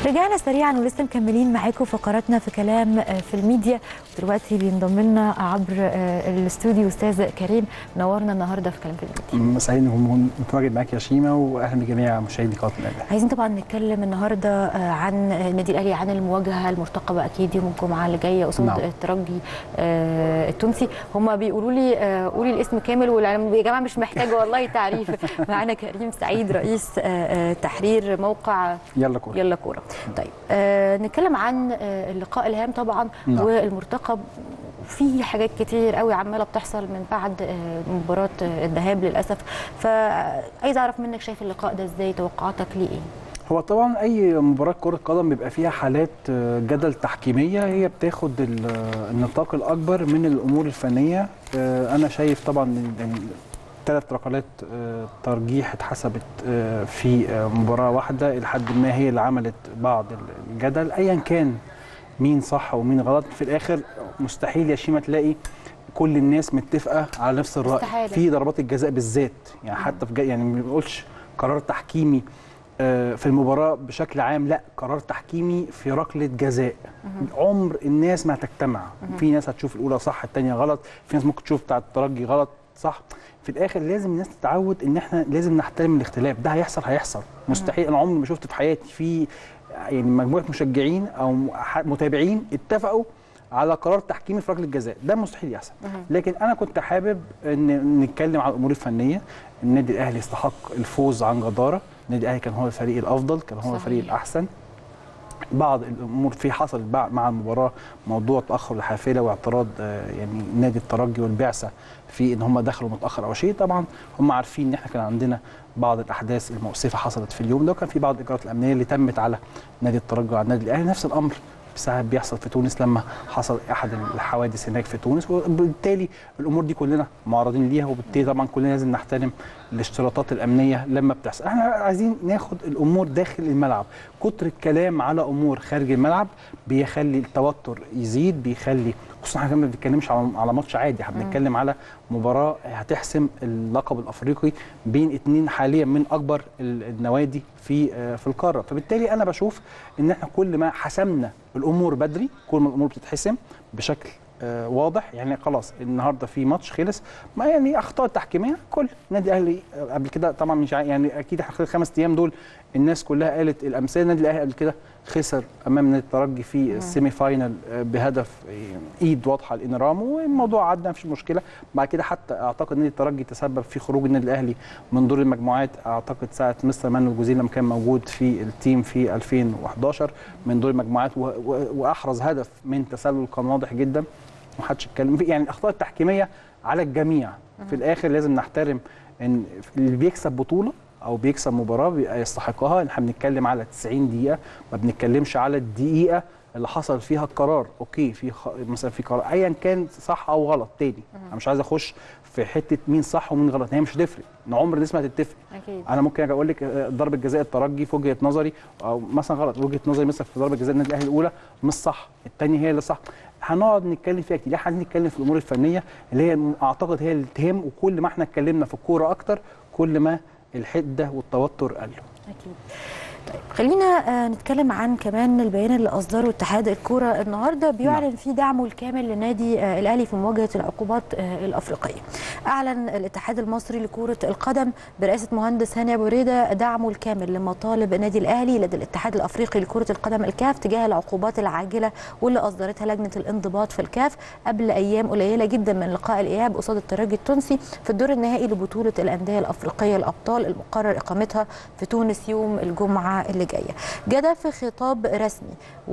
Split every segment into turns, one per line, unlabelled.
رجعنا سريعا ولسه مكملين معاكم فقراتنا في كلام في الميديا ودلوقتي بينضم لنا عبر الاستوديو استاذ كريم نورنا النهارده في كلام في الميديا
سعيد انكم متواجد معاك يا شيماء واهلا بجميع مشاهدي قناه الاهلي
عايزين طبعا نتكلم النهارده عن النادي الاهلي عن المواجهه المرتقبه اكيد يوم الجمعه اللي جايه قصاد
نعم.
الترجي التونسي هم بيقولوا لي قولي الاسم كامل ويا جماعه مش محتاجه والله تعريف معانا كريم سعيد رئيس تحرير موقع
يلا كوره
يلا كوره طيب آه نتكلم عن آه اللقاء الهام طبعا
نعم.
والمرتقب في حاجات كتير قوي عماله بتحصل من بعد آه مباراه آه الذهاب للاسف فعايز اعرف منك شايف اللقاء ده ازاي توقعاتك ليه ايه
هو طبعا اي مباراه كره قدم بيبقى فيها حالات آه، جدل تحكيميه هي بتاخد ال- آه، النطاق الاكبر من الامور الفنيه آه، انا شايف طبعا إن ثلاث ركلات آه، ترجيح اتحسبت آه، في آه، مباراه واحده لحد ما هي اللي عملت بعض الجدل ايا كان مين صح ومين غلط في الاخر مستحيل يا شيماء تلاقي كل الناس متفقه على نفس الراي
استحالة.
في ضربات الجزاء بالذات يعني حتى في جا- يعني ما بنقولش قرار تحكيمي آه، في المباراه بشكل عام لا قرار تحكيمي في ركله جزاء عمر الناس ما هتجتمع في ناس هتشوف الاولى صح الثانيه غلط في ناس ممكن تشوف بتاع الترجي غلط صح في الاخر لازم الناس تتعود ان احنا لازم نحترم الاختلاف ده هيحصل هيحصل مستحيل انا عمري ما شفت في حياتي في يعني مجموعه مشجعين او ح- متابعين اتفقوا على قرار تحكيمي في ركله جزاء ده مستحيل يحصل لكن انا كنت حابب ان نتكلم على الامور الفنيه النادي الاهلي يستحق الفوز عن جداره النادي الاهلي كان هو الفريق الافضل كان هو
صحيح.
الفريق الاحسن بعض الامور في حصلت بعد مع المباراه موضوع تاخر الحافله واعتراض آه، يعني نادي الترجي والبعثه في ان هم دخلوا متاخر او شيء طبعا هم عارفين ان احنا كان عندنا بعض الاحداث المؤسفه حصلت في اليوم ده وكان في بعض الاجراءات الامنيه اللي تمت على نادي الترجي وعلى النادي الاهلي نفس الامر ساعات بيحصل في تونس لما حصل احد الحوادث هناك في تونس وبالتالي الامور دي كلنا معرضين ليها وبالتالي طبعا كلنا لازم نحترم الاشتراطات الامنيه لما بتحصل احنا عايزين ناخد الامور داخل الملعب كتر الكلام على امور خارج الملعب بيخلي التوتر يزيد بيخلي خصوصا احنا ما بنتكلمش على على ماتش عادي احنا بنتكلم على مباراه هتحسم اللقب الافريقي بين اتنين حاليا من اكبر ال- النوادي في آه، في القاره فبالتالي انا بشوف ان احنا كل ما حسمنا الامور بدري كل ما الامور بتتحسم بشكل آه، واضح يعني خلاص النهارده في ماتش خلص ما يعني اخطاء تحكيميه كل النادي الاهلي آه، قبل كده طبعا مش عا- يعني اكيد احنا خلال الخمس ايام دول الناس كلها قالت الامثله النادي الاهلي قبل كده خسر امام نادي الترجي في السيمي فاينل آه، بهدف آه، ايد واضحه لانرامو والموضوع عدى مفيش مشكله بعد كده حتى اعتقد نادي الترجي تسبب في خروج النادي الاهلي من دور المجموعات اعتقد ساعه مستر مانويل جوزيه لما كان موجود في التيم في 2011 من دور المجموعات و- و- واحرز هدف من تسلل كان واضح جدا محدش اتكلم فيه يعني الاخطاء التحكيميه على الجميع في الاخر لازم نحترم ان اللي بيكسب بطوله او بيكسب مباراه بيبقى يستحقها احنا بنتكلم على 90 دقيقه ما بنتكلمش على الدقيقه اللي حصل فيها القرار اوكي في خ... مثلا في قرار ايا كان صح او غلط تاني انا مش عايز اخش في حته مين صح ومين غلط هي مش هتفرق ان عمر الناس ما هتتفق
اكيد
انا ممكن اجي اقول لك آه، ضربه جزاء الترجي في وجهه نظري او مثلا غلط وجهه نظري مثلا في ضربه جزاء النادي الاهلي الاولى مش صح الثانيه هي اللي صح هنقعد نتكلم فيها كتير احنا عايزين نتكلم في الامور الفنيه اللي هي اعتقد هي اللي تهم وكل ما احنا اتكلمنا في الكوره اكتر كل ما الحده والتوتر قلوا
اكيد طيب خلينا آه، نتكلم عن كمان البيان اللي اصدره اتحاد الكوره النهارده بيعلن
نعم.
فيه دعمه الكامل لنادي آه، الاهلي في مواجهه العقوبات آه، الافريقيه. اعلن الاتحاد المصري لكره القدم برئاسه مهندس هاني ابو ريده دعمه الكامل لمطالب النادي الاهلي لدى الاتحاد الافريقي لكره القدم الكاف تجاه العقوبات العاجله واللي اصدرتها لجنه الانضباط في الكاف قبل ايام قليله جدا من لقاء الاياب قصاد الترجي التونسي في الدور النهائي لبطوله الانديه الافريقيه الابطال المقرر اقامتها في تونس يوم الجمعه اللي جايه. جاء في خطاب رسمي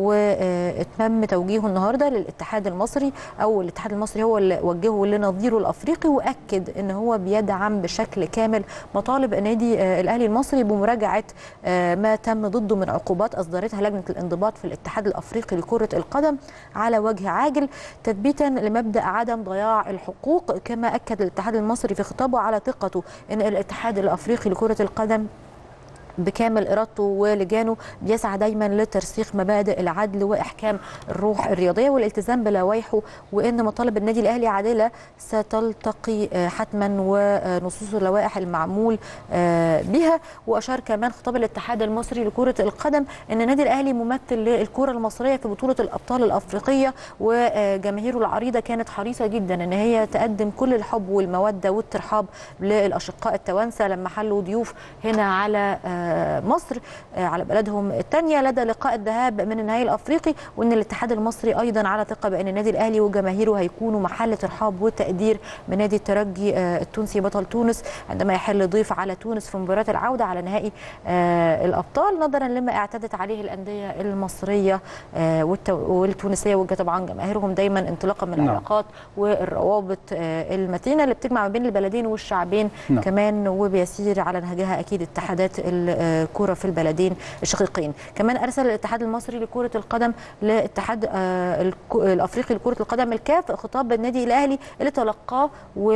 واتمم توجيهه النهارده للاتحاد المصري او الاتحاد المصري هو اللي وجهه لنظيره الافريقي واكد ان هو بيدعم بشكل كامل مطالب نادي آه، الاهلي المصري بمراجعه آه، ما تم ضده من عقوبات اصدرتها لجنه الانضباط في الاتحاد الافريقي لكره القدم على وجه عاجل تثبيتا لمبدا عدم ضياع الحقوق كما اكد الاتحاد المصري في خطابه على ثقته ان الاتحاد الافريقي لكره القدم بكامل ارادته ولجانه بيسعى دايما لترسيخ مبادئ العدل واحكام الروح الرياضيه والالتزام بلوائحه وان مطالب النادي الاهلي عادله ستلتقي آه، حتما ونصوص اللوائح المعمول آه، بها واشار كمان خطاب الاتحاد المصري لكره القدم ان النادي الاهلي ممثل للكره المصريه في بطوله الابطال الافريقيه وجماهيره العريضه كانت حريصه جدا ان هي تقدم كل الحب والموده والترحاب للاشقاء التوانسه لما حلوا ضيوف هنا على آه، مصر آه، على بلدهم الثانيه لدى لقاء الذهاب من النهائي الافريقي وان الاتحاد المصري ايضا على ثقه بان النادي الاهلي وجماهيره هيكونوا محل ترحاب وتقدير من نادي الترجي آه، التونسي بطل تونس عندما يحل ضيف على تونس في مباراه العوده على نهائي آه، الابطال نظرا لما اعتادت عليه الانديه المصريه آه، والتو- والتونسيه وطبعا جماهيرهم دايما انطلاقا من
نعم.
العلاقات والروابط آه، المتينه اللي بتجمع ما بين البلدين والشعبين
نعم.
كمان وبيسير على نهجها اكيد اتحادات الكره في البلدين الشقيقين كمان ارسل الاتحاد المصري لكره القدم لاتحاد آه، الك- الافريقي لكره القدم الكاف خطاب النادي الاهلي اللي تلقاه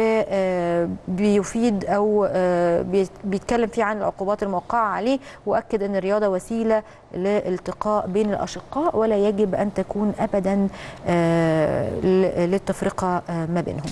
وبيفيد او آه، بي- بيتكلم فيه عن العقوبات الموقعه عليه واكد ان الرياضه وسيله لالتقاء بين الاشقاء ولا يجب ان تكون ابدا آه، ل- للتفرقه آه، ما بينهم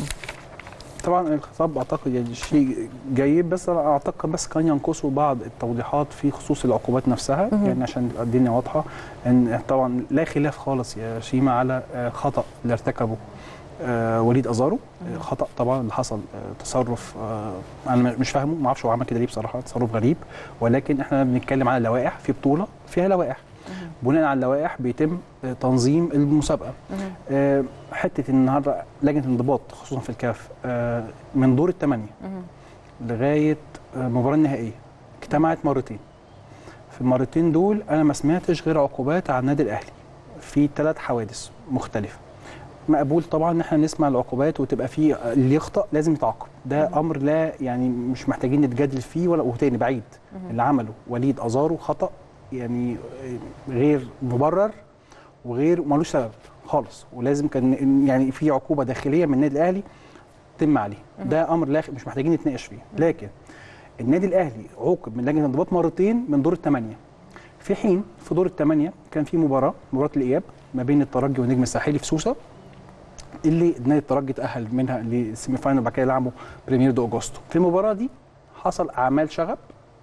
طبعا الخطاب اعتقد يعني شيء جيد بس انا اعتقد بس كان ينقصه بعض التوضيحات في خصوص العقوبات نفسها
مهم.
يعني عشان تبقى الدنيا واضحه ان طبعا لا خلاف خالص يا شيماء على آه، خطا اللي ارتكبه آه، وليد ازارو آه، خطا طبعا اللي حصل آه، تصرف آه، انا مش فاهمه ما اعرفش هو عمل كده ليه بصراحه تصرف غريب ولكن احنا بنتكلم على لوائح في بطوله فيها لوائح بناء على اللوائح بيتم آه، تنظيم المسابقه آه، حته النهارده لجنه الانضباط خصوصا في الكاف آه، من دور الثمانيه لغايه آه، المباراه النهائيه اجتمعت مرتين في المرتين دول انا ما سمعتش غير عقوبات على النادي الاهلي في ثلاث حوادث مختلفه مقبول طبعا ان احنا نسمع العقوبات وتبقى في آه، اللي يخطا لازم يتعاقب ده امر لا يعني مش محتاجين نتجادل فيه ولا وتاني بعيد اللي عمله وليد ازارو خطا يعني آه، غير مبرر وغير ملوش سبب خالص ولازم كان يعني في عقوبه داخليه من النادي الاهلي تتم عليه ده امر لا مش محتاجين نتناقش فيه لكن النادي الاهلي عوقب من لجنه الانضباط مرتين من دور الثمانيه في حين في دور الثمانيه كان في مباراه مباراه الاياب ما بين الترجي والنجم الساحلي في سوسه اللي نادي الترجي تاهل منها للسيمي فاينل بعد كده لعبوا بريمير دو اوجوستو في المباراه دي حصل اعمال شغب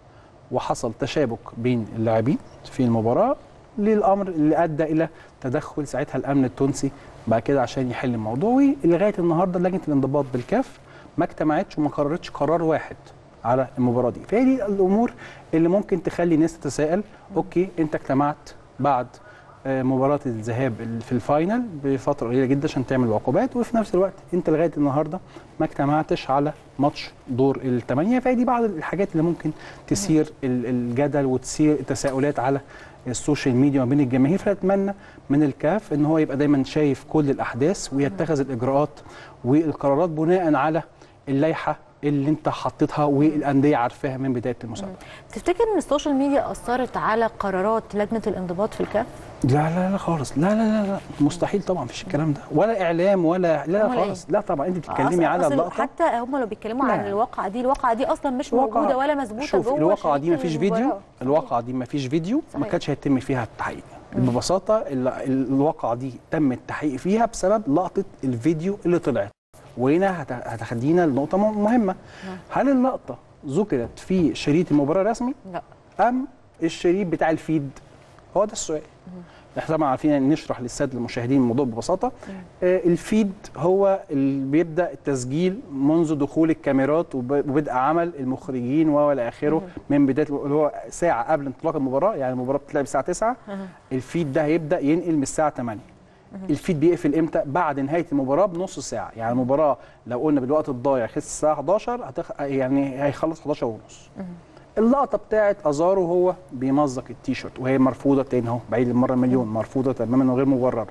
وحصل تشابك بين اللاعبين في المباراه للامر اللي ادى الى تدخل ساعتها الامن التونسي بعد كده عشان يحل الموضوع ولغايه النهارده لجنه الانضباط بالكاف ما اجتمعتش وما قررتش قرار واحد على المباراه دي فهي دي الامور اللي ممكن تخلي الناس تتساءل اوكي انت اجتمعت بعد آه، مباراه الذهاب ال- في الفاينل بفتره قليله جدا عشان تعمل العقوبات وفي نفس الوقت انت لغايه النهارده ما اجتمعتش على ماتش دور الثمانيه فهي دي بعض الحاجات اللي ممكن تثير ال- الجدل وتثير التساؤلات على السوشيال ميديا ما بين الجماهير فاتمنى من الكاف ان هو يبقى دايما شايف كل الاحداث ويتخذ الاجراءات والقرارات بناء على اللائحه اللي انت حطيتها والانديه عارفاها من بدايه المسابقه
تفتكر ان السوشيال ميديا اثرت على قرارات لجنه الانضباط في الكاف
لا لا لا خالص لا لا لا لا مستحيل طبعا مفيش الكلام ده ولا اعلام ولا لا لا
أمال إيه؟
خالص لا طبعا انت
أصل-
بتتكلمي على
أصل
اللقطه
حتى هم لو بيتكلموا عن
لا.
الواقعه دي الواقعه دي اصلا مش
الواقعة-
موجوده ولا مثبوته
شوف
جوه
الواقعه دي
شريط
مفيش فيديو
المباراة.
الواقعه دي مفيش فيديو ما
صحيح.
كانش هيتم فيها التحقيق ببساطه ال- ال- الواقعه دي تم التحقيق فيها بسبب لقطه الفيديو اللي طلعت وهنا هت- هتخلينا لنقطه م- مهمه
نعم.
هل اللقطه ذكرت في شريط المباراه الرسمي
لا
ام الشريط بتاع الفيد هو ده السؤال احنا طبعا عارفين إن نشرح للساده المشاهدين الموضوع ببساطه آه الفيد هو اللي بيبدا التسجيل منذ دخول الكاميرات وب- وبدء عمل المخرجين والى اخره من بدايه اللي هو ساعه قبل انطلاق المباراه يعني المباراه بتتلعب الساعه 9
أها.
الفيد ده هيبدا ينقل من الساعه 8 الفيد بيقفل امتى بعد نهايه المباراه بنص ساعه يعني المباراه لو قلنا بالوقت الضايع خلص الساعه 11 هتخ... يعني هيخلص 11 ونص اللقطه بتاعت ازارو هو بيمزق التيشيرت وهي مرفوضه تاني اهو بعيد المره المليون مرفوضه تماما وغير مبرره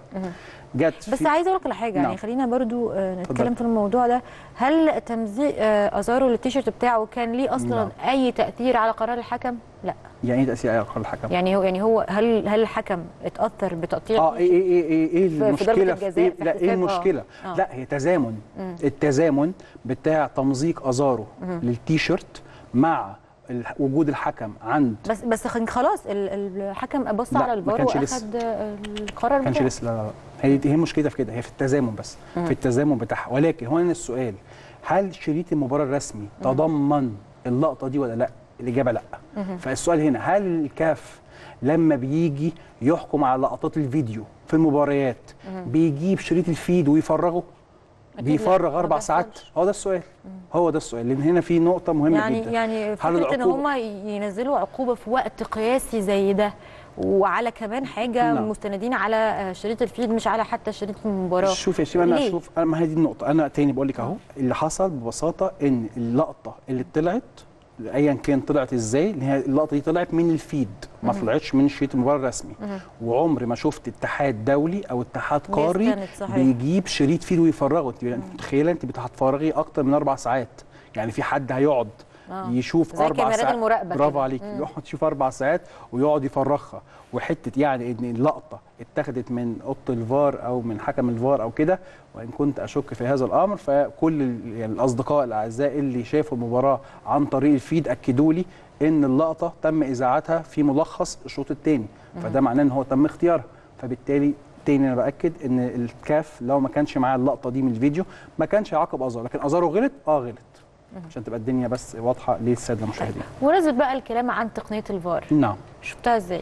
جت
بس
في-
عايزه اقول لك على حاجه يعني
نعم.
خلينا برضو آه، نتكلم
اتفضل.
في الموضوع ده هل تمزيق آه، ازارو للتيشيرت بتاعه كان ليه اصلا
نعم.
اي تاثير على قرار الحكم لا
يعني ايه تاثير على قرار الحكم؟
يعني هو يعني هو هل هل الحكم اتاثر بتقطيع
اه ايه ايه ايه ايه, إيه
في ضربة
المشكله في
الجزاء
إيه
في
لا
احتساب،
ايه
آه.
المشكله؟
آه.
لا هي تزامن
مم.
التزامن بتاع تمزيق ازارو للتيشيرت مع ال- وجود الحكم عند
بس بس خن- خلاص ال- الحكم بص
لا،
على
ما
الفار
كانش لسه.
واخد آه، القرار
ما كانش
بتاعه
لسه لا لا لا. هي هي مشكلتها في كده هي في التزامن بس في التزامن بتاعها ولكن هو هنا السؤال هل شريط المباراه الرسمي تضمن اللقطه دي ولا لا؟ الاجابه لا فالسؤال هنا هل الكاف لما بيجي يحكم على لقطات الفيديو في المباريات بيجيب شريط الفيد ويفرغه
أكيد لا،
بيفرغ
ما
اربع ساعات
بيحصلش.
هو ده السؤال هو ده السؤال لان هنا في نقطه مهمه
يعني
جدا
يعني
هل
فكره ان
العقوبة-
هم ينزلوا عقوبه في وقت قياسي زي ده وعلى كمان حاجه
نعم.
مستندين على آه، شريط الفيد مش على حتى شريط المباراه
شوف يا شيماء انا
ليه؟
اشوف أنا- ما هي دي النقطه انا تاني بقول لك اهو اللي حصل ببساطه ان اللقطه اللي طلعت ايا كان طلعت ازاي اللي هي اللقطه دي طلعت من الفيد ما طلعتش من شريط المباراه الرسمي وعمري ما شفت اتحاد دولي او اتحاد قاري
يستند، صحيح.
بيجيب شريط فيد ويفرغه انت أنت متخيله انت هتفرغي اكتر من اربع ساعات يعني في حد هيقعد
آه.
يشوف
زي
اربع
كاميرات
ساعات
المراقبة
برافو
كده.
عليك يقعد يشوف اربع ساعات ويقعد يفرغها وحته يعني ان اللقطه اتخذت من اوضه الفار او من حكم الفار او كده وان كنت اشك في هذا الامر فكل ال- يعني الاصدقاء الاعزاء اللي شافوا المباراه عن طريق الفيد اكدوا لي ان اللقطه تم اذاعتها في ملخص الشوط الثاني فده معناه ان هو تم اختيارها فبالتالي تاني انا باكد ان الكاف لو ما كانش معاه اللقطه دي من الفيديو ما كانش يعاقب ازار لكن ازارو غلط اه غلط عشان تبقى الدنيا بس واضحه للساده المشاهدين
ونزل بقى الكلام عن تقنيه الفار
نعم
شفتها ازاي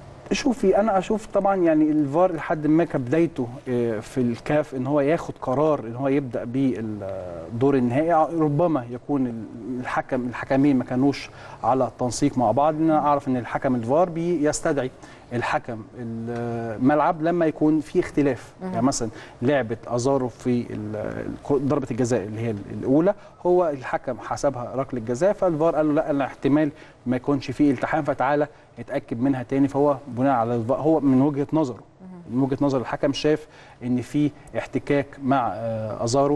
شوفي انا اشوف طبعا يعني الفار لحد ما كبدايته آه، في الكاف ان هو ياخد قرار ان هو يبدا بالدور النهائي ربما يكون الحكم الحكمين ما كانوش على تنسيق مع بعض لان انا اعرف ان الحكم الفار بيستدعي الحكم الملعب لما يكون في اختلاف يعني مثلا لعبه ازارو في ال- ضربه الجزاء اللي هي الاولى هو الحكم حسبها ركله جزاء فالفار قال له لا انا احتمال ما يكونش فيه التحام فتعالى اتاكد منها تاني فهو بناء على الف- هو من وجهه نظره من وجهه نظر الحكم شاف ان في احتكاك مع آه، ازارو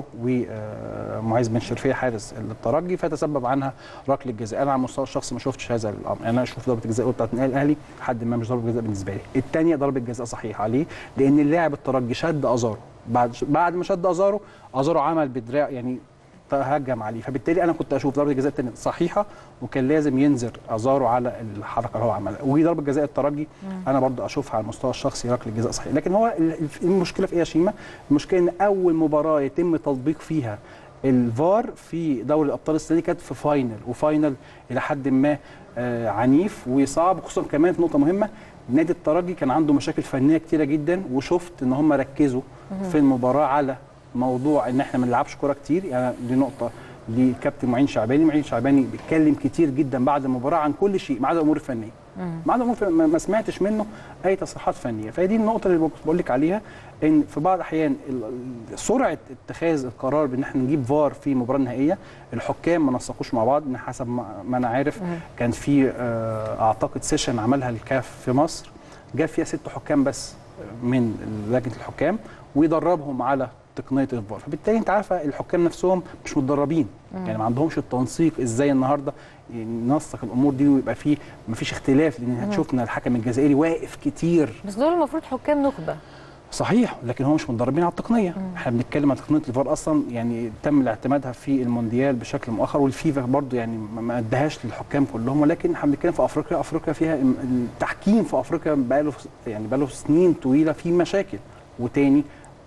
ومعيز بن شرفيه حارس الترجي فتسبب عنها ركله جزاء انا على المستوى الشخصي ما شفتش هذا الامر يعني انا اشوف ضربه الجزاء بتاعت النادي الاهلي لحد ما مش ضربه جزاء بالنسبه لي الثانيه ضربه جزاء صحيحه عليه لان اللاعب الترجي شد ازارو بعد بعد ما شد ازارو ازارو عمل بدراع يعني تهجم عليه فبالتالي انا كنت اشوف ضربه الجزاء الثانيه صحيحه وكان لازم ينزل ازارو على الحركه اللي هو عملها وضربه جزاء الترجي انا برضو اشوفها على المستوى الشخصي ركله جزاء صحيح لكن هو ال- المشكله في ايه يا شيماء المشكله ان اول مباراه يتم تطبيق فيها الفار في دوري الابطال السنه دي كانت في فاينل وفاينل الى حد ما آه، عنيف وصعب خصوصا كمان في نقطه مهمه نادي الترجي كان عنده مشاكل فنيه كتيره جدا وشفت ان هم ركزوا في المباراه على موضوع ان احنا ما نلعبش كوره كتير يعني دي نقطه لكابتن معين شعباني معين شعباني بيتكلم كتير جدا بعد المباراه عن كل شيء ما عدا الامور الفنيه ما عدا الامور الفنية، ما ما سمعتش منه اي تصريحات فنيه فهي دي النقطه اللي بقول لك عليها ان في بعض الاحيان ال- ال- سرعه اتخاذ القرار بان احنا نجيب فار في مباراه نهائيه الحكام ما نسقوش مع بعض ان حسب ما ما انا عارف كان في آه، اعتقد سيشن عملها الكاف في مصر جاب فيها ست حكام بس من لجنه الحكام ويدربهم على تقنيه الفار فبالتالي انت عارفه الحكام نفسهم مش متدربين يعني ما عندهمش التنسيق ازاي النهارده ننسق الامور دي ويبقى فيه ما فيش اختلاف لان شفنا الحكم الجزائري واقف كتير
بس دول المفروض حكام نخبه
صحيح لكن هم مش متدربين على التقنيه احنا بنتكلم عن تقنيه الفار اصلا يعني تم اعتمادها في المونديال بشكل مؤخر والفيفا برضو يعني ما- ما ادهاش للحكام كلهم ولكن احنا بنتكلم في افريقيا افريقيا فيها ام- التحكيم في افريقيا بقاله يعني بقاله سنين طويله في مشاكل وتاني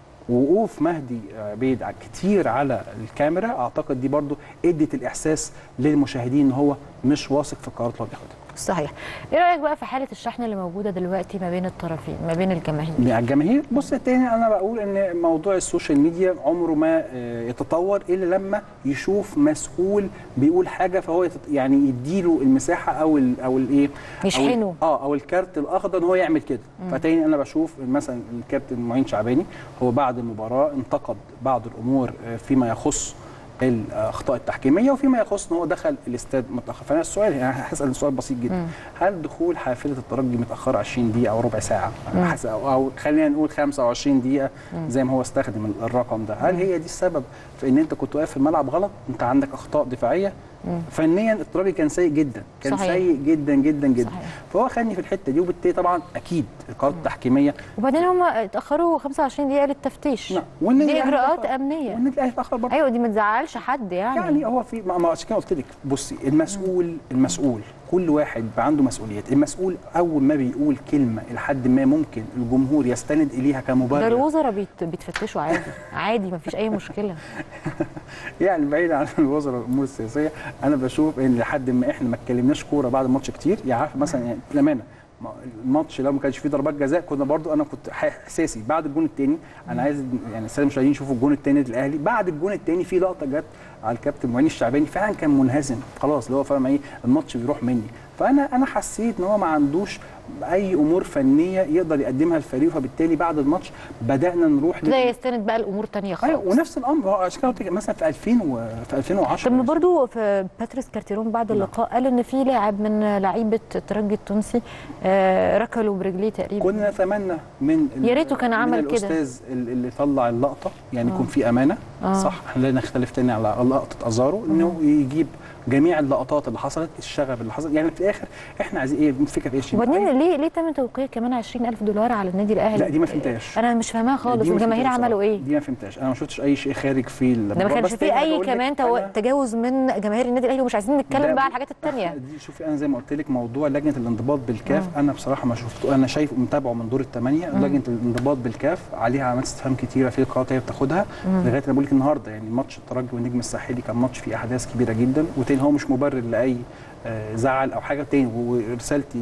وقوف مهدي عبيد ع- كتير على الكاميرا اعتقد دي برضو ادت الاحساس للمشاهدين ان هو مش واثق في القرارات اللي هو بياخدها
صحيح ايه رايك بقى في حاله الشحن اللي موجوده دلوقتي ما بين الطرفين ما بين الجماهير
مع الجماهير بص تاني انا بقول ان موضوع السوشيال ميديا عمره ما آه، يتطور الا لما يشوف مسؤول بيقول حاجه فهو يتط... يعني يديله المساحه او ال او الايه أو ال-
يشحنه.
اه او الكارت الاخضر ان هو يعمل كده فتاني انا بشوف مثلا الكابتن معين شعباني هو بعد المباراه انتقد بعض الامور آه، فيما يخص الاخطاء التحكيميه وفيما يخص ان هو دخل الاستاد متاخر فانا السؤال يعني هسال سؤال بسيط جدا هل دخول حافله الترجي متاخره 20 دقيقه او ربع ساعه حس- او أو خلينا نقول 25 دقيقه زي ما هو استخدم الرقم ده هل هي دي السبب في ان انت كنت واقف في الملعب غلط انت عندك اخطاء دفاعيه فنيا الترجي كان سيء جدا كان
صحيح.
سيء جدا جدا جدا
صحيح.
فهو خدني في الحته دي وبالتالي طبعا اكيد القرارات التحكيميه
وبعدين هم اتاخروا 25 دقيقه للتفتيش
نعم. والنادي
دي
الأهلي
اجراءات
اتأخر.
امنيه
والنادي الاهلي اتاخر برضه
ايوه دي ما تزعلش حد يعني,
يعني هو في ما ما عشان كده قلت لك بصي المسؤول المسؤول كل واحد بقى عنده مسؤوليات المسؤول اول ما بيقول كلمه لحد ما ممكن الجمهور يستند اليها
ده
كمبرر
الوزراء بيت بيتفتشوا عادي عادي ما فيش اي مشكله
يعني بعيد عن الوزراء والامور السياسيه انا بشوف ان لحد ما احنا ما اتكلمناش كوره بعد الماتش كتير يعني عارف مثلا يعني للامانه ما- الماتش لو ما كانش فيه ضربات جزاء كنا برضو انا كنت ح- احساسي بعد الجون الثاني انا عايز يعني الساده المشاهدين يشوفوا الجون الثاني للاهلي بعد الجون الثاني في لقطه جت على الكابتن معين الشعباني فعلا كان منهزم خلاص اللي هو فاهم ايه الماتش بيروح مني فانا انا حسيت ان هو ما عندوش اي امور فنيه يقدر يقدمها للفريق فبالتالي بعد الماتش بدانا نروح
كده يستند بقى الامور تانية خالص
ايوه ونفس الامر هو عشان كده قلت لك مثلا في 2000 و... في 2010
طب ما برضو في باتريس كارتيرون بعد اللقاء قال ان في لاعب من لعيبه الترجي التونسي آه، ركلوا برجليه تقريبا
كنا نتمنى من ال-
يا ريته كان
من
عمل كده.
الاستاذ ال- اللي طلع اللقطه يعني يكون في امانه
آه.
صح احنا لا نختلف تاني على لقطه ازارو انه يجيب جميع اللقطات اللي حصلت الشغب اللي حصل يعني في الاخر احنا عايزين ايه الفكره في ايه شيء
وبعدين ليه ليه تم توقيع كمان 20000 دولار على النادي الاهلي
لا دي ما فهمتهاش
انا مش فاهماها خالص
دي ما
الجماهير
فهمتهاش
عملوا
بصراحة.
ايه
دي ما فهمتهاش انا ما شفتش اي شيء خارج في
ده ما كانش في اي كمان تو- تجاوز من جماهير النادي الاهلي ومش عايزين نتكلم
لا،
بقى على الحاجات التانية
دي شوفي انا زي ما قلت لك موضوع لجنه الانضباط بالكاف انا بصراحه ما شفته انا شايف متابعه من دور الثمانيه لجنه الانضباط بالكاف عليها علامات استفهام كتيره في القرارات هي بتاخدها لغايه ما بقول لك النهارده يعني ماتش الترجي والنجم الساحلي كان ماتش فيه احداث كبيره جدا وتاني هو مش مبرر لاي آه، زعل او حاجه تاني ورسالتي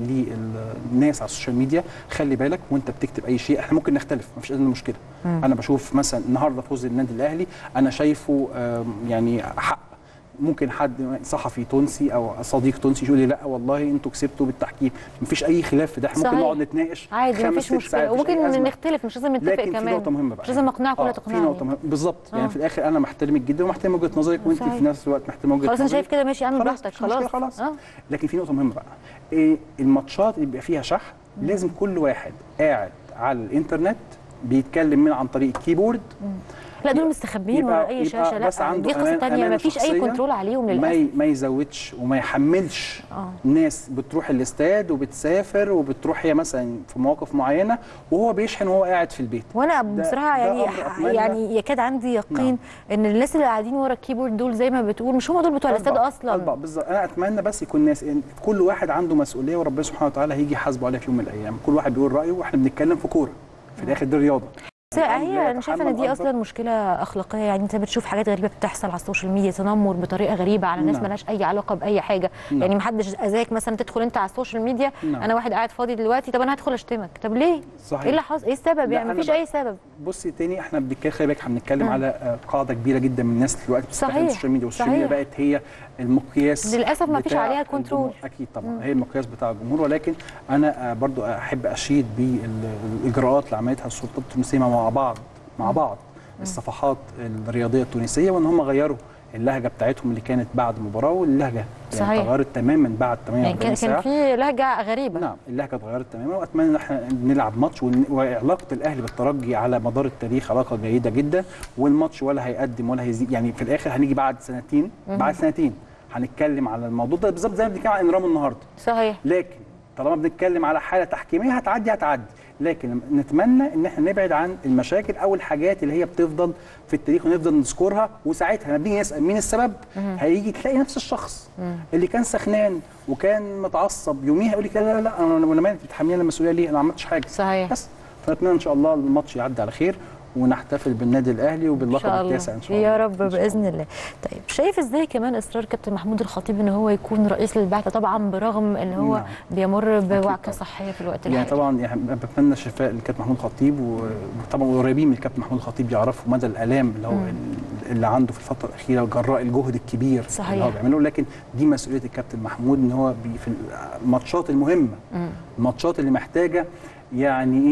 للناس على السوشيال ميديا خلي بالك وانت بتكتب اي شيء احنا ممكن نختلف مفيش ادنى مشكله انا بشوف مثلا النهارده فوز النادي الاهلي انا شايفه آم، يعني حق ممكن حد صحفي تونسي او صديق تونسي يقول لي لا والله انتوا كسبتوا بالتحكيم مفيش اي خلاف في ده احنا ممكن
صحيح.
نقعد نتناقش
عادي
خمس
مفيش
ست
مشكله
ساعات، مفيش أي
وممكن
أزمة.
نختلف مش لازم نتفق
لكن في
كمان
نقطه مهمه بقى
مش لازم اقنعك ولا
آه، في
تقنعني
نقطه مهمه بالظبط
آه.
يعني في الاخر انا محترمك جدا ومحترم وجهه نظرك وانت
صحيح.
في نفس الوقت محترم وجهه
خلاص انا
نظري.
شايف كده ماشي اعمل
خلاص
براحتك
مش مشكلة،
خلاص
خلاص
اه
لكن في نقطه مهمه بقى إيه الماتشات اللي بيبقى فيها شح لازم كل واحد قاعد على الانترنت بيتكلم من عن طريق الكيبورد
لا دول مستخبيين
يبقى-
ورا اي
يبقى
شاشه
بس
لا
عنده
دي قصه
أمان-
تانية
أمانة
مفيش اي
شخصية.
كنترول عليهم
ما
للاسف
ي- ما يزودش وما يحملش
اه
ناس بتروح الاستاد وبتسافر وبتروح هي مثلا في مواقف معينه وهو بيشحن وهو قاعد في البيت
وانا
ده-
بصراحه
ده
يعني
أمر أتمنى.
يعني يكاد عندي يقين
نعم.
ان الناس اللي قاعدين ورا الكيبورد دول زي ما بتقول مش هم دول بتوع الاستاد
أربعة-
اصلا
أربعة بالظبط انا اتمنى بس يكون ناس إن كل واحد عنده مسؤوليه وربنا سبحانه وتعالى هيجي يحاسبه عليها في يوم من الايام كل واحد بيقول رايه واحنا بنتكلم في كوره في الاخر دي رياضه
بس
الأمر لا
هي انا شايفه ان
يتحمل
دي
أكبر.
اصلا مشكله اخلاقيه يعني انت بتشوف حاجات غريبه بتحصل على السوشيال ميديا تنمر بطريقه غريبه على ناس
نعم.
مالهاش اي علاقه باي حاجه
نعم.
يعني محدش اذاك مثلا تدخل انت على السوشيال ميديا
نعم.
انا واحد قاعد فاضي دلوقتي طب انا هدخل اشتمك طب ليه
صحيح.
ايه اللي حصل ايه السبب
لا،
يعني
أنا
مفيش
بقى-
اي سبب
بصي تاني احنا بنتكلم خلي بالك احنا بنتكلم
آه.
على آه، قاعده كبيره جدا من الناس دلوقتي بتستخدم
صحيح.
السوشيال ميديا والسوشيال ميديا
صحيح.
بقت هي المقياس
للأسف ما فيش
بتاع
عليها كنترول.
الجمهور. اكيد طبعا هي المقياس بتاع الجمهور ولكن انا آه، برضو احب اشيد بالاجراءات اللي عملتها السلطات التونسيه مع بعض مع بعض الصفحات الرياضيه التونسيه وان هم غيروا اللهجه بتاعتهم اللي كانت بعد المباراه واللهجه
صحيح.
يعني تغيرت تماما بعد 48
يعني كان
ساعه
كان في لهجه غريبه
نعم اللهجه اتغيرت تماما واتمنى ان احنا نلعب ماتش ون- وعلاقه الاهلي بالترجي على مدار التاريخ علاقه جيده جدا والماتش ولا هيقدم ولا هيزيد يعني في الاخر هنيجي بعد سنتين بعد سنتين هنتكلم على الموضوع ده بالظبط زي ما بنتكلم عن انرام النهارده
صحيح
لكن طالما بنتكلم على حاله تحكيميه هتعدي هتعدي لكن نتمنى ان احنا نبعد عن المشاكل او الحاجات اللي هي بتفضل في التاريخ ونفضل نذكرها وساعتها لما بنيجي نسال مين السبب هيجي تلاقي نفس الشخص اللي كان سخنان وكان متعصب يوميها يقول لك لا لا لا انا انا مالي بتحملني المسؤوليه ليه انا ما عملتش حاجه
صحيح
بس فنتمنى ان شاء الله الماتش يعدي على خير ونحتفل بالنادي الاهلي
ان
وباللقب
شاء الله
التاسع ان شاء الله
يا رب
إن شاء
باذن الله طيب شايف ازاي كمان اصرار كابتن محمود الخطيب ان هو يكون رئيس للبعثه طبعا برغم ان هو
نعم.
بيمر بوعكه
طبعاً.
صحيه في الوقت
يعني
الحالي
طبعا يعني بتمنى الشفاء للكابتن محمود الخطيب وطبعا قريبين من الكابتن محمود الخطيب يعرفوا مدى الالام اللي هو اللي عنده في الفتره الاخيره جراء الجهد الكبير
صحيح.
اللي هو بيعمله لكن دي مسؤوليه الكابتن محمود ان هو بي في الماتشات المهمه
مم.
الماتشات اللي محتاجه يعني ايه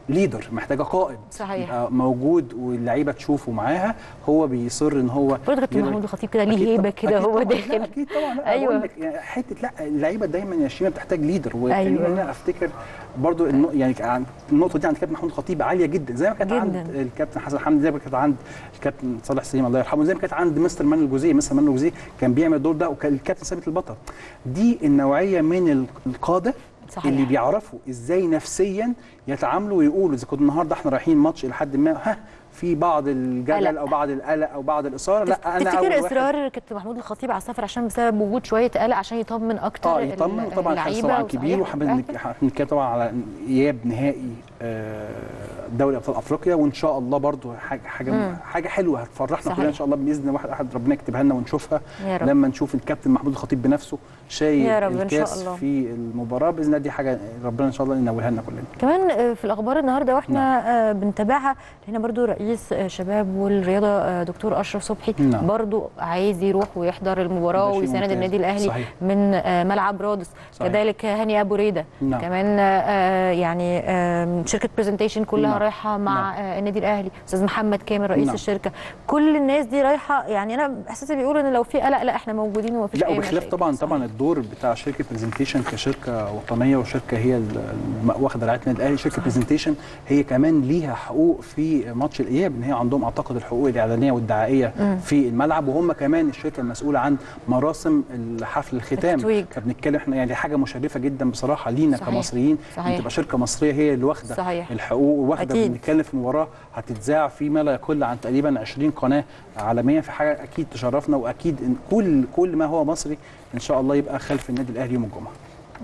ليدر محتاجه قائد
صحيح.
يبقى موجود واللعيبه تشوفه معاها هو بيصر ان هو
برضه كابتن
يقدر-
محمود الخطيب كده
أكيد
ليه هيبه
طبعاً،
كده
أكيد
هو
طبعاً. لا،
داخل
اكيد طبعا لا
أيوة.
أيوة. لك يعني حته لا اللعيبه دايما يا شيماء بتحتاج ليدر وخليني
أيوة.
انا افتكر برضو النق- يعني عن- النقطه دي عند كابتن محمود الخطيب عاليه جدا زي ما كانت
جداً.
عند الكابتن حسن حمدي زي ما كانت عند الكابتن صالح سليم الله يرحمه زي ما كانت عند مستر مانويل جوزيه مستر مانويل جوزيه كان بيعمل الدور ده وكان الكابتن ثابت البطل دي النوعيه من ال- القاده
صحيح.
اللي بيعرفوا ازاي نفسيا يتعاملوا ويقولوا اذا كنا النهارده احنا رايحين ماتش لحد ما ها في بعض الجدل
قلق.
او بعض القلق او بعض الاثاره لا انا أول
تفتكر
واحد-
اصرار كابتن محمود الخطيب على السفر عشان بسبب وجود شويه قلق عشان يطمن اكتر
اه يطمن
ال-
وطبعا حارس
اللعيبة
طبعا
وصحيح
كبير وحابب
وفعلا.
نتكلم طبعا على اياب نهائي آه، دوري ابطال افريقيا وان شاء الله برضو حاجه حاجه
مم.
حاجه حلوه هتفرحنا
صحيح.
كلنا ان شاء الله باذن واحد احد ربنا يكتبها لنا ونشوفها
يا رب.
لما نشوف الكابتن محمود الخطيب بنفسه شايل
يا رب إن شاء
الكاس
الله.
في المباراه باذن الله دي حاجه ربنا ان شاء الله ينولها لنا كلنا
كمان آه، في الاخبار النهارده واحنا آه، بنتابعها هنا برضو رئيس آه، شباب والرياضه آه، دكتور اشرف صبحي
نعم.
برضو عايز يروح ويحضر المباراه
ده شيء
ويساند
ممتاز.
النادي الاهلي
صحيح.
من آه، ملعب رادس
صحيح.
كذلك هاني ابو ريده
نعم.
كمان آه، يعني آه، شركه برزنتيشن كلها
نعم.
رايحه مع
نعم.
آه، النادي الاهلي استاذ محمد كامل رئيس
نعم.
الشركه كل الناس دي رايحه يعني انا احساسي بيقول ان لو في قلق لا احنا موجودين ومفيش
لا
اي
وبخلاف
مشاكل.
طبعا
صحيح.
طبعا الدور بتاع شركه برزنتيشن كشركه وطنيه وشركه هي ال- الم- واخده رعايه النادي الاهلي شركه برزنتيشن هي كمان ليها حقوق في ماتش الاياب ان هي عندهم اعتقد الحقوق الاعلانيه والدعائيه في الملعب وهم كمان الشركه المسؤوله عن مراسم حفل الختام
التتويج.
فبنتكلم احنا يعني دي حاجه مشرفه جدا بصراحه لينا
صحيح.
كمصريين
صحيح.
ان تبقى شركه مصريه هي اللي واخده
صحيح.
الحقوق واخده
أكيد.
بنتكلم في مباراه هتتذاع في ما لا يقل عن تقريبا 20 قناه عالميه في حاجه اكيد تشرفنا واكيد إن كل كل ما هو مصري ان شاء الله يبقى خلف النادي الاهلي يوم الجمعه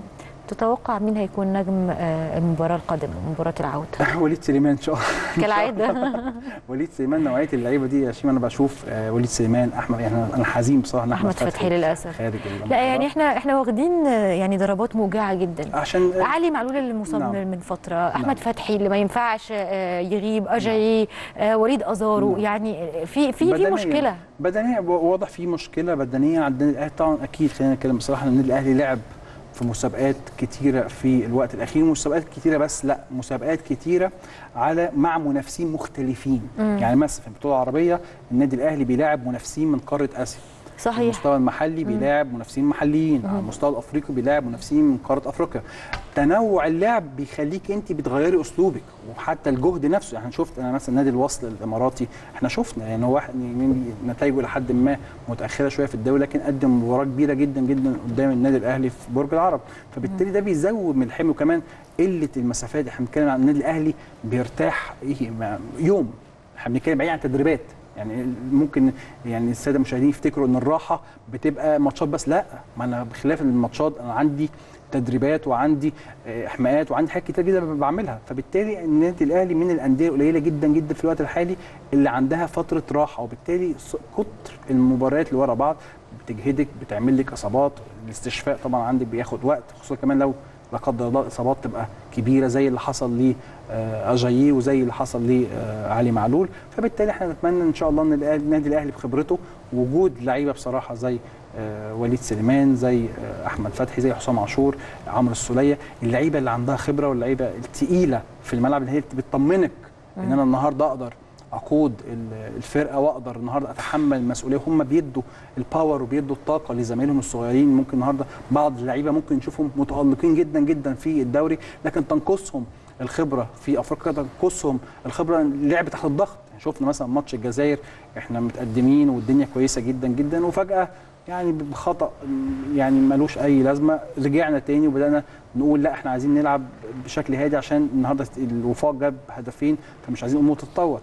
تتوقع مين هيكون نجم آه، المباراه القادمه مباراه العوده
وليد سليمان ان شاء الله
كالعاده
وليد سليمان نوعيه اللعيبه دي يا شيماء انا بشوف آه، وليد سليمان احمد يعني انا حزين بصراحه ان
احمد فتحي للاسف
خارج
لا يعني احنا احنا واخدين آه، يعني ضربات موجعه جدا
عشان
علي معلول اللي مصاب
نعم.
من فتره احمد
نعم.
فتحي اللي ما ينفعش آه، يغيب اجاي آه، وليد ازارو
نعم.
يعني في في في
بدنياً-
مشكله
بدنيا واضح في مشكله بدنيه عند النادي الاهلي طبعا اكيد خلينا نتكلم بصراحه ان النادي الاهلي لعب في مسابقات كتيره في الوقت الاخير مسابقات كتيره بس لا مسابقات كتيره على مع منافسين مختلفين يعني مثلا في البطوله العربيه النادي الاهلي بيلاعب منافسين من قاره اسيا على
صحيح
المستوى المحلي بيلاعب منافسين محليين على المستوى الافريقي بيلاعب منافسين من قاره افريقيا تنوع اللعب بيخليك انت بتغيري اسلوبك وحتى الجهد نفسه يعني شفت انا مثلا نادي الوصل الاماراتي احنا شفنا يعني هو واحد من نتائجه لحد ما متاخره شويه في الدوري لكن قدم مباراه كبيره جدا جدا قدام النادي الاهلي في برج العرب فبالتالي ده بيزود من الحمل وكمان قله المسافات احنا بنتكلم عن النادي الاهلي بيرتاح ايه ما- يوم احنا بنتكلم بعيد عن التدريبات يعني ممكن يعني الساده المشاهدين يفتكروا ان الراحه بتبقى ماتشات بس لا ما انا بخلاف الماتشات انا عندي تدريبات وعندي آه، احماءات وعندي حاجات كتير جدا بعملها فبالتالي النادي الاهلي من الانديه القليله جدا جدا في الوقت الحالي اللي عندها فتره راحه وبالتالي ص- كتر المباريات اللي ورا بعض بتجهدك بتعمل لك اصابات الاستشفاء طبعا عندك بياخد وقت خصوصا كمان لو لا قدر الله الاصابات تبقى كبيره زي اللي حصل ل اجاييه وزي اللي حصل لعلي معلول فبالتالي احنا نتمنى ان شاء الله ان الأهلي- النادي الاهلي بخبرته وجود لعيبه بصراحه زي آه، وليد سليمان زي آه، احمد فتحي زي حسام عاشور عمرو السوليه اللعيبه اللي عندها خبره واللعيبه الثقيله في الملعب اللي هي بتطمنك ان انا النهارده اقدر اقود ال- الفرقه واقدر النهارده اتحمل المسؤوليه هم بيدوا الباور وبيدوا الطاقه لزمايلهم الصغيرين ممكن النهارده بعض اللعيبه ممكن نشوفهم متالقين جدا جدا في الدوري لكن تنقصهم الخبره في افريقيا تنقصهم الخبره اللعب تحت الضغط شفنا مثلا ماتش الجزائر احنا متقدمين والدنيا كويسه جدا جدا وفجاه يعني بخطا يعني ملوش اي لازمه رجعنا تاني وبدانا نقول لا احنا عايزين نلعب بشكل هادي عشان النهارده الوفاق جاب هدفين فمش عايزين الامور تتطور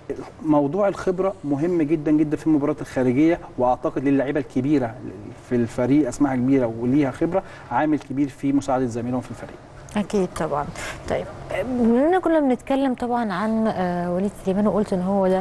موضوع الخبره مهم جدا جدا في المباريات الخارجيه واعتقد للعيبه الكبيره في الفريق اسمها كبيره وليها خبره عامل كبير في مساعده زميلهم في الفريق
اكيد طبعا طيب بما اننا كنا بنتكلم طبعا عن آه، وليد سليمان وقلت ان هو ده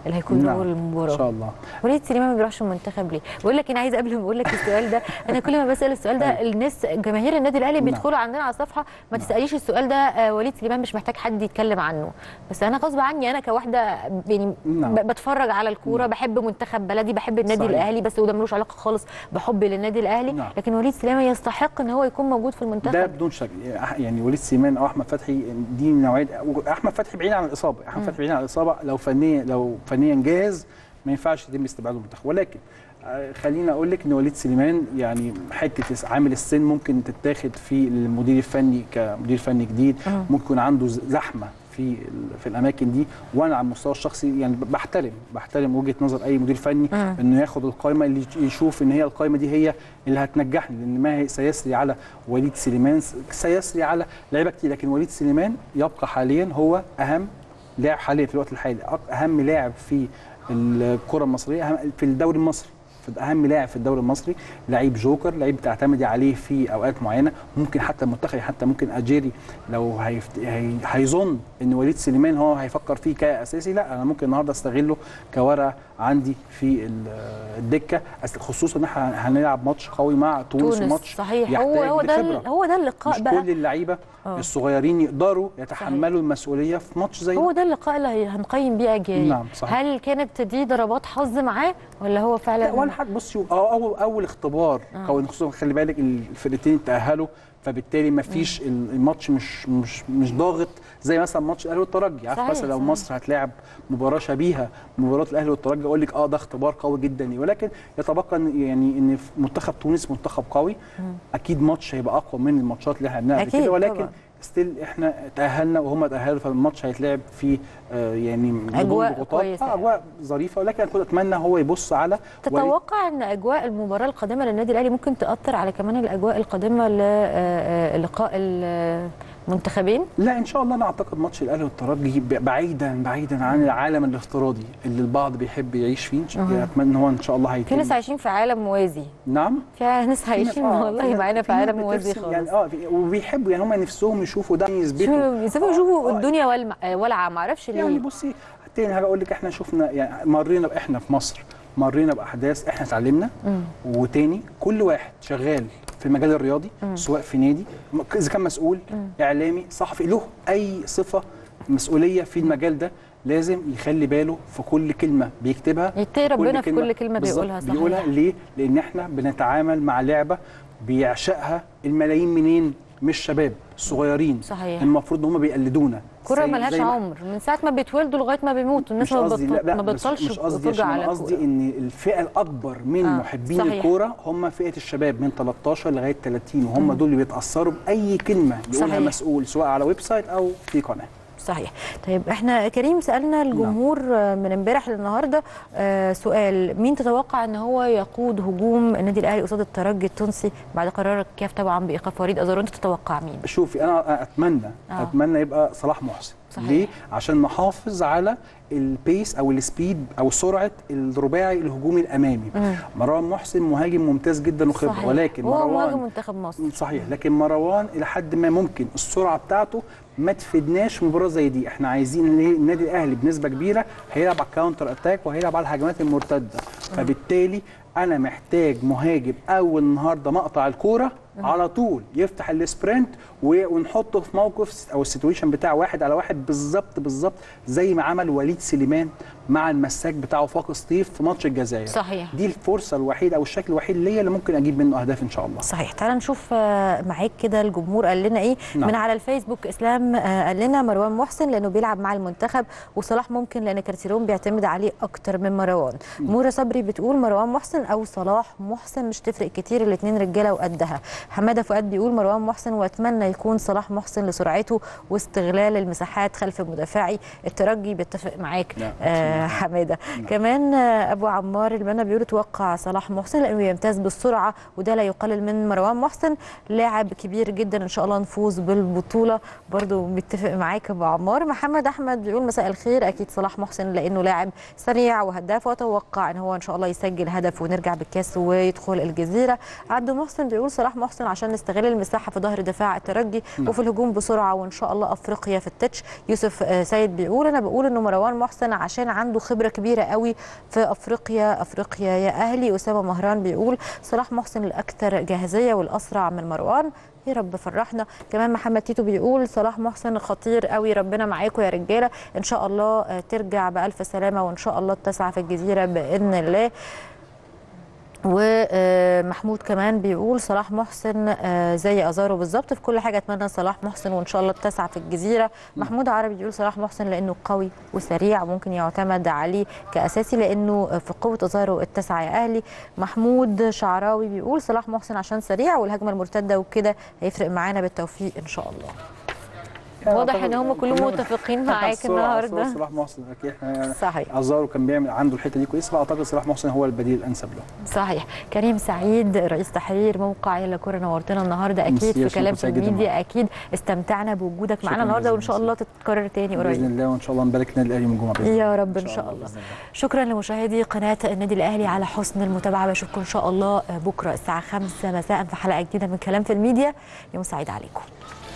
اللي هيكون
نعم.
اول
ان
المباراه
شاء الله
وليد سليمان ما بيروحش المنتخب ليه؟ بقول لك انا عايزه قبل ما اقول لك السؤال ده انا كل ما بسال السؤال ده الناس جماهير النادي الاهلي
نعم.
بيدخلوا عندنا على الصفحه ما تساليش السؤال ده آه، وليد سليمان مش محتاج حد يتكلم عنه بس انا غصب عني انا كواحده يعني
نعم.
ب- بتفرج على الكوره بحب منتخب بلدي بحب النادي
صحيح.
الاهلي بس وده ملوش علاقه خالص بحبي للنادي الاهلي
نعم.
لكن وليد سليمان يستحق ان هو يكون موجود في
ده
المنتخب
بدون شك يعني وليد سليمان او احمد فتحي دي نوعيه احمد فتحي بعيد عن الاصابه احمد فتحي بعيد عن الاصابه لو فنيا لو فنيا جاهز ما ينفعش يتم استبعاده من المنتخب ولكن آه، خليني اقول لك ان وليد سليمان يعني حته عامل السن ممكن تتاخد في المدير الفني كمدير فني جديد ممكن يكون عنده زحمه في ال- في الاماكن دي وانا على المستوى الشخصي يعني بحترم بحترم وجهه نظر اي مدير فني انه ياخد القائمه اللي يشوف ان هي القائمه دي هي اللي هتنجحني لان ما هي سيسري على وليد سليمان سيسري على لعيبه كتير لكن وليد سليمان يبقى حاليا هو اهم لاعب حاليا في الوقت الحالي أك- اهم لاعب في الكره المصريه أهم في الدوري المصري في اهم لاعب في الدوري المصري لعيب جوكر لعيب بتعتمدي عليه في اوقات معينه ممكن حتى المنتخب حتى ممكن اجيري لو هيفت... هي... هيظن ان وليد سليمان هو هيفكر فيه كاساسي لا انا ممكن النهارده استغله كورقه عندي في ال- الدكه أس- خصوصا ان احنا هنلعب ماتش قوي مع تونس,
تونس
وماتش
صحيح هو
يحتاج
هو ده
لخبرة.
ال- هو ده اللقاء
مش
بقى
كل اللعيبه
آه.
الصغيرين يقدروا يتحملوا المسؤوليه في ماتش زي
هو
ده
ده اللقاء اللي هي- هنقيم بيه اجيال
نعم، صحيح.
هل كانت دي ضربات حظ معاه ولا هو فعلا
لا ولا حد بصي أو اول اول اختبار
آه.
كون خصوصا خلي بالك الفرقتين تاهلوا فبالتالي ما فيش الماتش مش مش مش ضاغط زي مثلا ماتش الاهلي والترجي عارف
صحيح،
مثلا لو
صحيح.
مصر هتلاعب مباراه شبيهه مباراه الاهلي والترجي اقول لك اه ده اختبار قوي جدا ليه ولكن يتبقى إن- يعني ان في منتخب تونس منتخب قوي اكيد ماتش هيبقى اقوى من الماتشات اللي احنا بنلعب
أكيد
كده ولكن
طبعاً.
ستيل احنا تاهلنا وهم تاهلوا فالماتش هيتلعب في آه يعني بدون
أجواء
ضغوطات.
كويسة.
آه اجواء ظريفه ولكن انا كنت اتمنى هو يبص على وليد
تتوقع ان اجواء المباراه القادمه للنادي الاهلي ممكن تاثر على كمان الاجواء القادمه للقاء المنتخبين
لا ان شاء الله انا اعتقد ماتش الاهلي والترجي ب- بعيدا بعيدا عن العالم الافتراضي اللي البعض بيحب يعيش فيه إن شاء- اتمنى ان هو ان شاء الله هيتم
في ناس عايشين في عالم موازي
نعم
في ناس
في ناس-
عايشين
آه،
والله
ناس-
معانا في
ناس
عالم موازي
بترسم
خالص
يعني اه في- وبيحبوا يعني هم نفسهم يشوفوا ده يثبتوا
شو يسيبوا
آه،
يشوفوا
آه،
الدنيا والم- والعه ما اعرفش
يعني
ليه
بصي تاني حاجه اقول لك احنا شفنا يعني مرينا احنا في مصر مرينا باحداث احنا اتعلمنا وتاني كل واحد شغال في المجال الرياضي سواء في نادي م- اذا كان مسؤول اعلامي صحفي له اي صفه مسؤوليه في المجال ده لازم يخلي باله في كل كلمه بيكتبها
يتقي
في كل
ربنا في كل كلمة
بالظبط
بيقولها، صحيح.
بيقولها ليه؟ لان احنا بنتعامل مع لعبه بيعشقها الملايين منين؟ مش شباب الصغيرين
صحيح.
المفروض ان هم بيقلدونا
كرة
زي-
ملهاش
زي ما-
عمر من ساعة ما بيتولدوا لغاية ما بيموتوا الناس
مش
ما,
قصدي لا
بتبطل
لا
ما
مش-
بتبطلش
مش قصدي
فرجة
عشان
على
أنا قصدي
كورة.
ان الفئه الاكبر من
آه،
محبين
صحيح.
الكوره هم فئه الشباب من 13 لغايه 30 وهم دول اللي بيتاثروا باي كلمه يقولها
صحيح.
مسؤول سواء على ويب سايت او في قناه
صحيح طيب احنا كريم سالنا الجمهور آه، من امبارح للنهارده آه، سؤال مين تتوقع ان هو يقود هجوم النادي الاهلي قصاد الترجي التونسي بعد قرار الكاف طبعا بايقاف وليد ازارو انت تتوقع مين
شوفي انا اتمنى
آه.
اتمنى يبقى صلاح محسن
صحيح.
ليه عشان نحافظ على البيس او السبيد او سرعه الرباعي الهجومي الامامي
مم.
مروان محسن مهاجم ممتاز جدا وخبره
صحيح.
ولكن
هو
مروان
مهاجم منتخب مصر
صحيح لكن مروان الى حد ما ممكن السرعه بتاعته ما تفيدناش في مباراه زي دي احنا عايزين ليه؟ النادي الاهلي بنسبه كبيره هيلعب على الكاونتر اتاك وهيلعب على الهجمات المرتده فبالتالي انا محتاج مهاجم اول النهارده مقطع الكوره على طول يفتح السبرنت و- ونحطه في موقف او السيتويشن بتاع واحد على واحد بالظبط بالظبط زي ما عمل وليد سليمان مع المساك بتاعه فاق سطيف في ماتش الجزائر
صحيح.
دي الفرصه الوحيده او الشكل الوحيد ليا اللي ممكن اجيب منه اهداف ان شاء الله
صحيح تعال نشوف آه، معاك كده الجمهور قال لنا ايه
نعم.
من على الفيسبوك اسلام آه، قال لنا مروان محسن لانه بيلعب مع المنتخب وصلاح ممكن لان كارتيرون بيعتمد عليه اكتر من مروان مورا صبري بتقول مروان محسن او صلاح محسن مش تفرق كتير الاثنين رجاله وقدها حماده فؤاد بيقول مروان محسن واتمنى يكون صلاح محسن لسرعته واستغلال المساحات خلف مدافعي الترجي بيتفق معاك
نعم.
آه حماده كمان آه، ابو عمار المنى بيقول توقع صلاح محسن لانه يمتاز بالسرعه وده لا يقلل من مروان محسن لاعب كبير جدا ان شاء الله نفوز بالبطوله برضو متفق معاك ابو عمار محمد احمد بيقول مساء الخير اكيد صلاح محسن لانه لاعب سريع وهداف واتوقع ان هو ان شاء الله يسجل هدف ونرجع بالكاس ويدخل الجزيره عبد محسن بيقول صلاح محسن عشان نستغل المساحه في ظهر دفاع الترجي
نعم.
وفي الهجوم بسرعه وان شاء الله افريقيا في التتش يوسف آه، سيد بيقول انا بقول انه مروان محسن عشان عنده عنده خبره كبيره قوي في افريقيا افريقيا يا اهلي اسامه مهران بيقول صلاح محسن الاكثر جاهزيه والاسرع من مروان يا رب فرحنا كمان محمد تيتو بيقول صلاح محسن خطير قوي ربنا معاكم يا رجاله ان شاء الله آه، ترجع بالف سلامه وان شاء الله تسعى في الجزيره باذن الله ومحمود كمان بيقول صلاح محسن آه، زي ازارو بالظبط في كل حاجه اتمنى صلاح محسن وان شاء الله تسعى في الجزيره محمود عربي بيقول صلاح محسن لانه قوي وسريع وممكن يعتمد عليه كاساسي لانه في قوه ازارو التسعه يا اهلي محمود شعراوي بيقول صلاح محسن عشان سريع والهجمه المرتده وكده هيفرق معانا بالتوفيق ان شاء الله واضح ان هم كلهم متفقين معاك
الصورة- صورة
النهارده
صلاح محسن اكيد احنا يعني
صحيح
ازارو كان بيعمل عنده الحته دي كويسه فاعتقد صلاح محسن هو البديل الانسب له
صحيح كريم سعيد رئيس تحرير موقع يلا كوره نورتنا النهارده اكيد
ميرسي
في
يا
كلام
شكرا،
في
سعيد جدا
الميديا اكيد استمتعنا بوجودك معانا
شكرا
النهارده وان شاء
جزيلا.
الله تتكرر تاني
باذن
قريب
الله وان شاء الله نبارك النادي الاهلي من الجمعه بإذن الله.
يا رب ان شاء الله
بإذن الله.
شكرا لمشاهدي قناه النادي الاهلي على حسن المتابعه بشوفكم ان شاء الله بكره الساعه 5 مساء في حلقه جديده من كلام في الميديا يوم سعيد عليكم